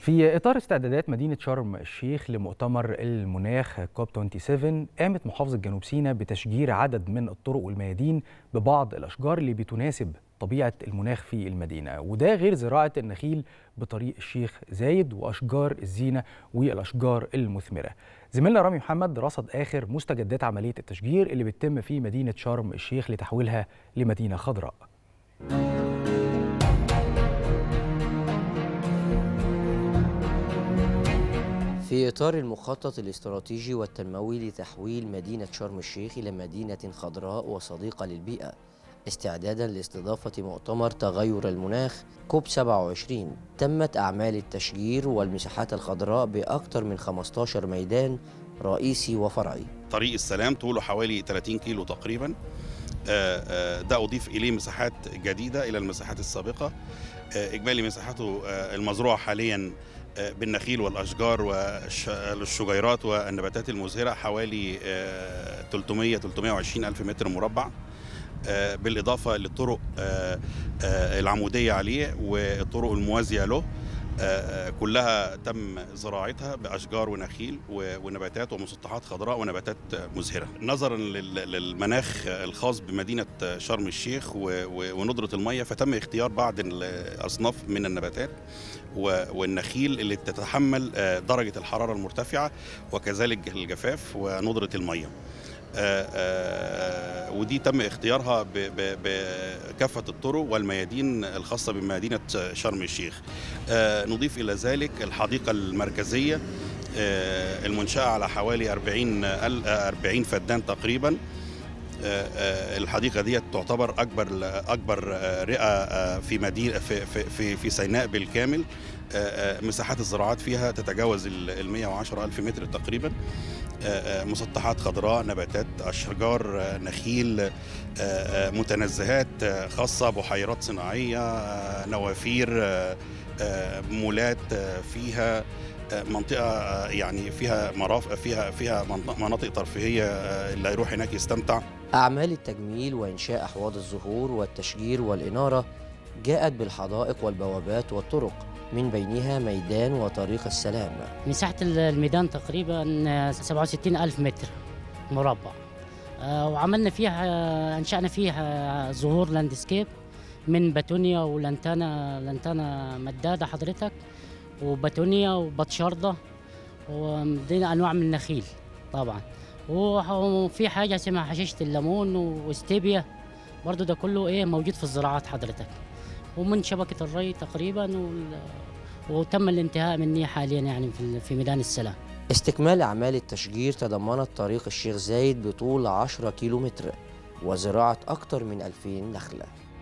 في إطار استعدادات مدينة شرم الشيخ لمؤتمر المناخ كوب 27 قامت محافظة جنوب سيناء بتشجير عدد من الطرق والميادين ببعض الأشجار اللي بتناسب طبيعة المناخ في المدينة وده غير زراعة النخيل بطريق الشيخ زايد وأشجار الزينة والأشجار المثمرة زميلنا رامي محمد رصد آخر مستجدات عملية التشجير اللي بتتم في مدينة شرم الشيخ لتحويلها لمدينة خضراء في إطار المخطط الاستراتيجي والتنموي لتحويل مدينة شرم الشيخ إلى مدينة خضراء وصديقة للبيئة استعدادا لاستضافة مؤتمر تغير المناخ كوب 27 تمت أعمال التشجير والمساحات الخضراء بأكثر من 15 ميدان رئيسي وفرعي طريق السلام طوله حوالي 30 كيلو تقريبا ده أضيف إليه مساحات جديدة إلى المساحات السابقة إجمالي مساحته المزروعة حاليا بالنخيل والاشجار والشجيرات والنباتات المزهره حوالي 300 320 الف متر مربع بالاضافه للطرق العموديه عليه والطرق الموازيه له كلها تم زراعتها باشجار ونخيل ونباتات ومسطحات خضراء ونباتات مزهره نظرا للمناخ الخاص بمدينه شرم الشيخ وندره الميه فتم اختيار بعض الاصناف من النباتات والنخيل اللي تتحمل درجه الحراره المرتفعه وكذلك الجفاف وندره الميه آآ آآ ودي تم اختيارها بكافة الطرق والميادين الخاصة بمدينة شرم الشيخ نضيف إلى ذلك الحديقة المركزية المنشأة على حوالي 40 40 فدان تقريبا الحديقه دي تعتبر اكبر اكبر رئه في مدينه في في في سيناء بالكامل مساحات الزراعات فيها تتجاوز ال 110 الف متر تقريبا مسطحات خضراء نباتات اشجار نخيل متنزهات خاصه بحيرات صناعيه نوافير مولات فيها منطقه يعني فيها مرافق فيها فيها مناطق ترفيهيه اللي هيروح هناك يستمتع أعمال التجميل وإنشاء أحواض الزهور والتشجير والإنارة جاءت بالحدائق والبوابات والطرق من بينها ميدان وطريق السلام مساحة الميدان تقريبا 67 ألف متر مربع وعملنا فيها أنشأنا فيها زهور لاندسكيب من باتونيا ولانتانا لانتانا مدادة حضرتك وباتونيا وبطشردة ومدينا أنواع من النخيل طبعا وفي حاجة اسمها حشيشة الليمون واستيبيا برضو ده كله ايه موجود في الزراعات حضرتك ومن شبكة الري تقريبا وال... وتم الانتهاء مني حاليا يعني في, في ميدان السلام استكمال أعمال التشجير تضمنت طريق الشيخ زايد بطول 10 كيلومتر وزراعة أكثر من 2000 نخلة